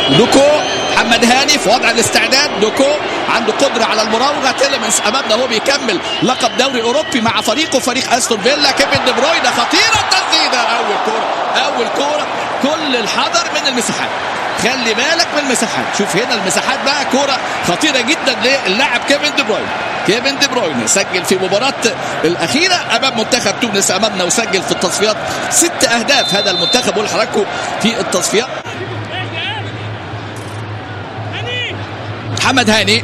دوكو محمد هاني في وضع الاستعداد دوكو عنده قدره على المراوغه تيلمنس امامنا هو بيكمل لقب دوري اوروبي مع فريقه فريق استون فيلا كيفن دي بروين خطيره التسديده اول كوره اول كوره كل الحذر من المساحات خلي بالك من المساحات شوف هنا المساحات بقى كوره خطيره جدا للاعب كيفن دي بروين كيفن دي بروين سجل في مباراة الأخيرة أمام منتخب تونس أمامنا وسجل في التصفيات ست أهداف هذا المنتخب والحركه في التصفيات محمد هاني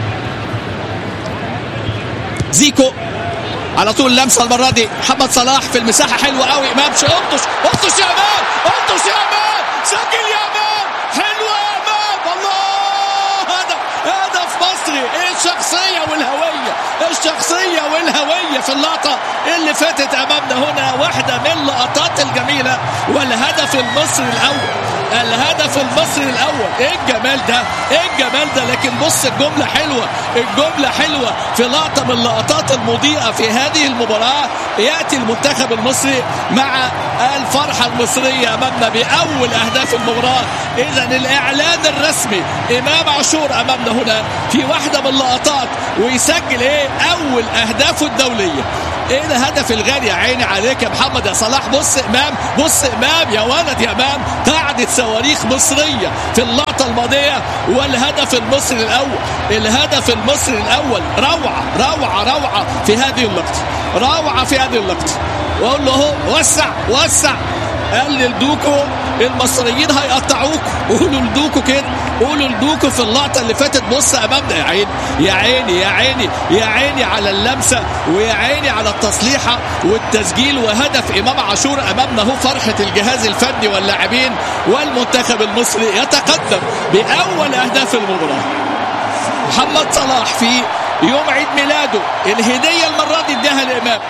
زيكو على طول لمسه المره دي محمد صلاح في المساحه حلوه قوي امام اطش اطش يا امام اطش يا امام سجل يا امام حلوه يا امام الله هدف هدف مصري ايه الشخصيه والهويه الشخصيه والهويه في اللقطه اللي فاتت امامنا هنا واحده من اللقطات الجميله والهدف المصري الاول الهدف المصري الاول ايه الجمال ده ايه الجمال ده لكن بص الجمله حلوه الجمله حلوه في لقطه من اللقطات المضيئه في هذه المباراه ياتي المنتخب المصري مع الفرحه المصريه امامنا باول اهداف المباراه اذا الاعلان الرسمي امام عاشور امامنا هنا في واحده من اللقطات ويسجل ايه اول اهدافه الدوليه ايه الهدف الغالي يا عيني عليك يا محمد يا صلاح بص امام بص امام يا ولد يا امام قاعده صواريخ مصريه في اللقطه الماضيه والهدف المصري الاول الهدف المصري الاول روعه روعه روعه في هذه اللقطه روعه في هذه اللقطه واقول له اهو وسع وسع قال لدوكو المصريين هيقطعوك قولوا لدوكو كده قولوا لدوكو في اللقطه اللي فاتت بص امامنا يا عيني يا عيني يا عيني يا عيني على اللمسه ويا عيني على التصليحه والتسجيل وهدف امام عاشور امامنا هو فرحه الجهاز الفني واللاعبين والمنتخب المصري يتقدم باول اهداف المباراه محمد صلاح في يوم عيد ميلاده الهديه المره دي اداها لامام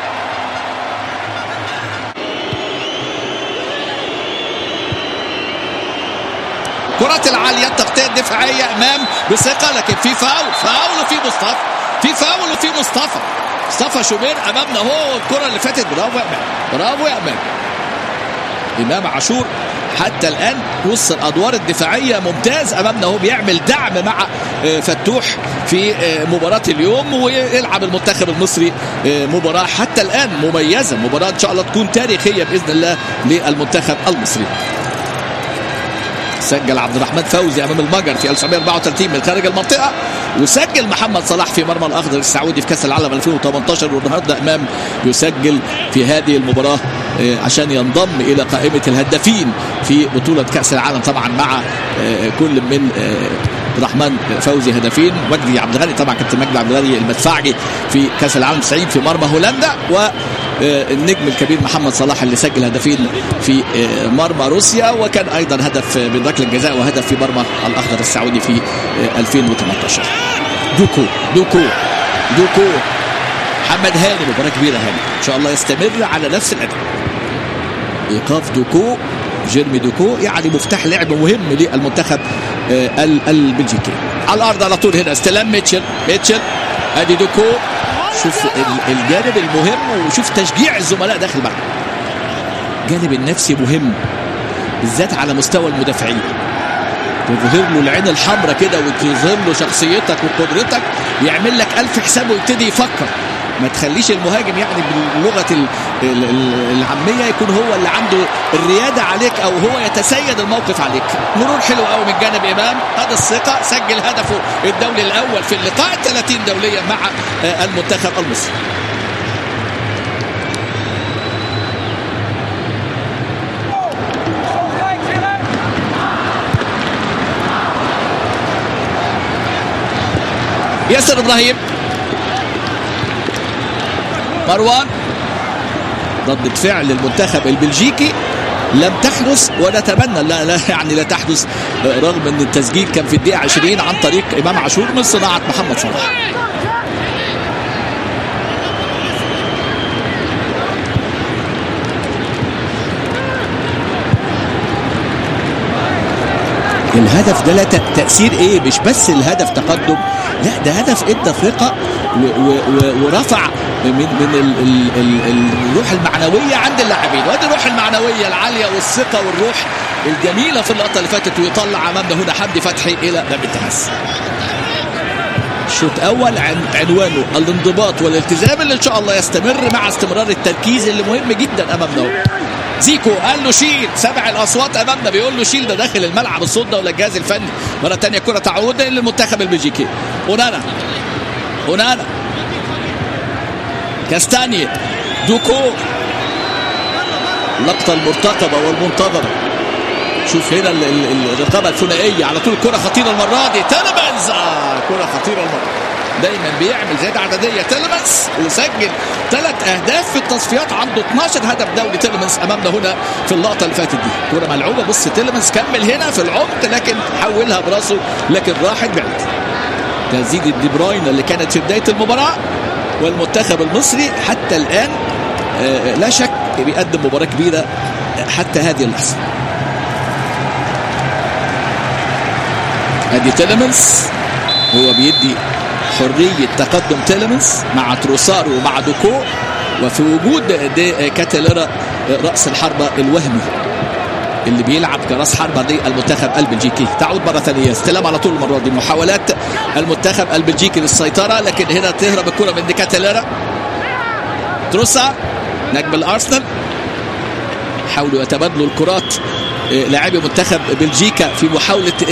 كرات العالية التغطية الدفاعية أمام بثقة لكن في فاول فاول وفي مصطفى في فاول وفي مصطفى مصطفى شوبير أمامنا هو الكرة اللي فاتت برافو يا أمام برافو يا أمام إمام عاشور حتى الآن وسط الأدوار الدفاعية ممتاز أمامنا هو بيعمل دعم مع فتوح في مباراة اليوم ويلعب المنتخب المصري مباراة حتى الآن مميزة مباراة إن شاء الله تكون تاريخية بإذن الله للمنتخب المصري سجل عبد الرحمن فوزي امام المجر في 1934 من خارج المنطقه وسجل محمد صلاح في مرمى الاخضر السعودي في كاس العالم 2018 والنهارده امام يسجل في هذه المباراه عشان ينضم الى قائمه الهدافين في بطوله كاس العالم طبعا مع كل من عبد الرحمن فوزي هدفين مجدي عبد الغني طبعا كابتن مجدي عبد الغني المدفعجي في كاس العالم 90 في مرمى هولندا والنجم الكبير محمد صلاح اللي سجل هدفين في مرمى روسيا وكان ايضا هدف من ركله الجزاء وهدف في مرمى الاخضر السعودي في 2018 دوكو دوكو دوكو محمد هاني مباراه كبيره هاني ان شاء الله يستمر على نفس الاداء ايقاف دوكو جيرمي دوكو يعني مفتاح لعب مهم للمنتخب البلجيكي على الارض على طول هنا استلام ميتشل ميتشل ادي دوكو شوف الجانب المهم وشوف تشجيع الزملاء داخل الملعب الجانب النفسي مهم بالذات على مستوى المدافعين تظهر له العين الحمراء كده وتظهر له شخصيتك وقدرتك يعمل لك ألف حساب ويبتدي يفكر ما تخليش المهاجم يعني باللغه العاميه يكون هو اللي عنده الرياده عليك او هو يتسيد الموقف عليك مرور حلو قوي من جانب امام هذا الثقه سجل هدفه الدولي الاول في اللقاء 30 دوليا مع المنتخب المصري ياسر ابراهيم مروان ردة فعل المنتخب البلجيكي لم تحدث ونتمنى لا, لا يعني لا تحدث رغم ان التسجيل كان في الدقيقه 20 عن طريق امام عاشور من صناعه محمد صلاح الهدف ده لا تأثير ايه مش بس الهدف تقدم لا ده هدف ادى ثقة ورفع من من ال ال ال الروح المعنوية عند اللاعبين وادي الروح المعنوية العالية والثقة والروح الجميله في اللقطه اللي فاتت ويطلع امامنا هنا حمدي فتحي الى رمي التماس شوط اول عن عنوانه الانضباط والالتزام اللي ان شاء الله يستمر مع استمرار التركيز اللي مهم جدا امامنا هو. زيكو قال له شيل سمع الاصوات امامنا بيقول له شيل ده داخل الملعب الصوت ده ولا الجهاز الفني مره ثانيه كره تعود للمنتخب البلجيكي اونانا اونانا كاستاني دوكو اللقطه المرتقبه والمنتظره شوف هنا ال- ال- الرقابه الثنائيه على طول كره خطيره المره دي تيلمنز آه كره خطيره المره دايما بيعمل زياده عدديه تيلمنز وسجل ثلاث اهداف في التصفيات عنده 12 هدف دولي تيلمنز امامنا هنا في اللقطه اللي فاتت دي كره ملعوبه بص تيلمنز كمل هنا في العمق لكن حولها براسه لكن راحت بعيد تسديد دي بروين اللي كانت في بدايه المباراه والمنتخب المصري حتى الان آه، لا شك بيقدم مباراه كبيره حتى هذه اللحظه ادي تيلمنز هو بيدي حريه تقدم تيلمنز مع تروسار ومع دوكو وفي وجود دي كاتيليرا راس الحربه الوهمي اللي بيلعب كراس حربه للمنتخب البلجيكي تعود مره ثانيه استلام على طول المره دي محاولات المنتخب البلجيكي للسيطره لكن هنا تهرب الكره من ديكاتيليرا تروسار نجم الارسنال حاولوا يتبادلوا الكرات آه، لاعبي منتخب بلجيكا في محاوله